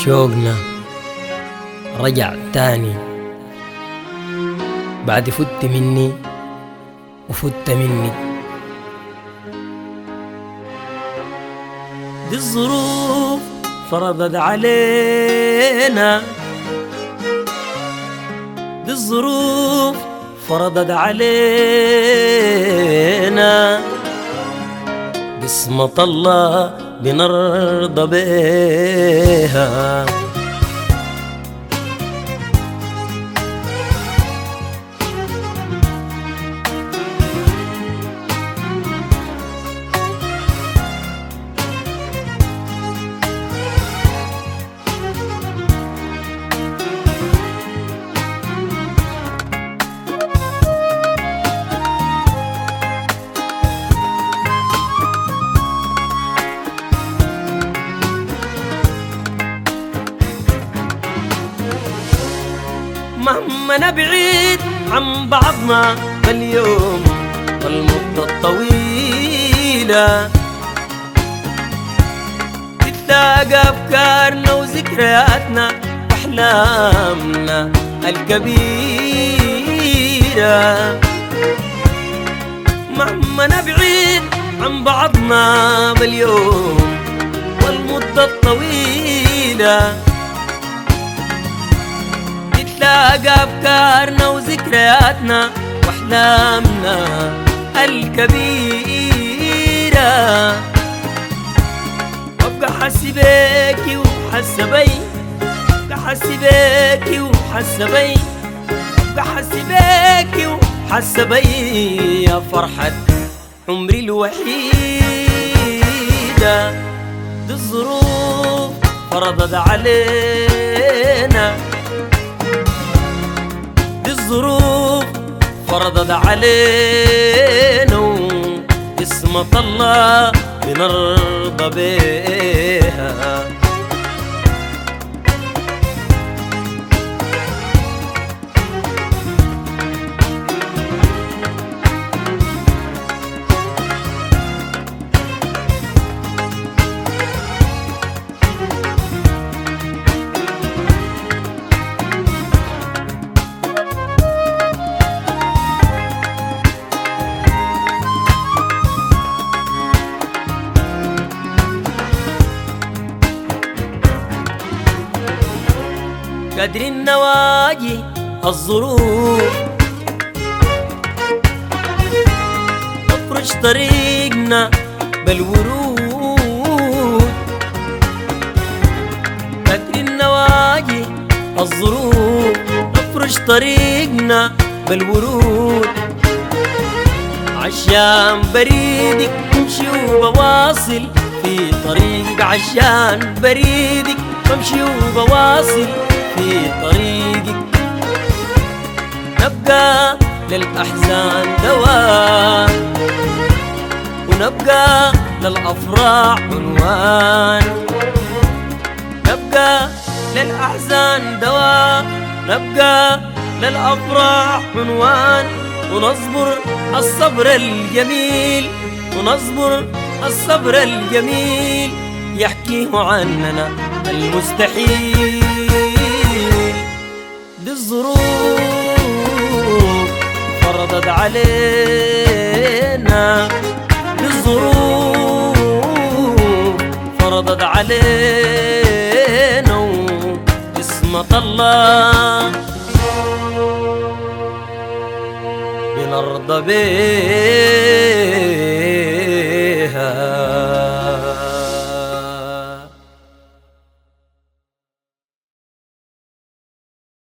شوقنا رجع تاني بعد فت مني وفت مني دي الظروف فرضت علينا دي الظروف فرضت علينا قسمة الله بنرضى بيها مهما نبعد عن بعضنا فاليوم والمدة الطويلة تتلاقى أفكارنا وذكرياتنا وأحلامنا الكبيرة مهما نبعد عن بعضنا باليوم والمدة الطويلة نتلاقى أفكارنا وذكرياتنا وأحلامنا الكبيرة وابقى حاسي بيكي وحاسة بي ابقى حاسي بيكي وحاسة بي ابقى حاسي بيكي وحاسة بي يا فرحة عمري الوحيدة دي الظروف فرضت علينا دي الظروف فرضت علينا قسمة الله بنرضى بيها قدر النواجي الظروف نفرش طريقنا بالورود قدر النواجي الظروف نفرش طريقنا بالورود عشان بريدك امشي وبواصل في طريق عشان بريدك بمشي وبواصل في طريقك نبقى للأحزان دواء ونبقى للأفراح عنوان نبقى للأحزان دواء نبقى للأفراح عنوان ونصبر الصبر الجميل ونصبر الصبر الجميل يحكيه عننا المستحيل دي الظروف فرضت علينا دي الظروف فرضت علينا قسمة الله بنرضى بيه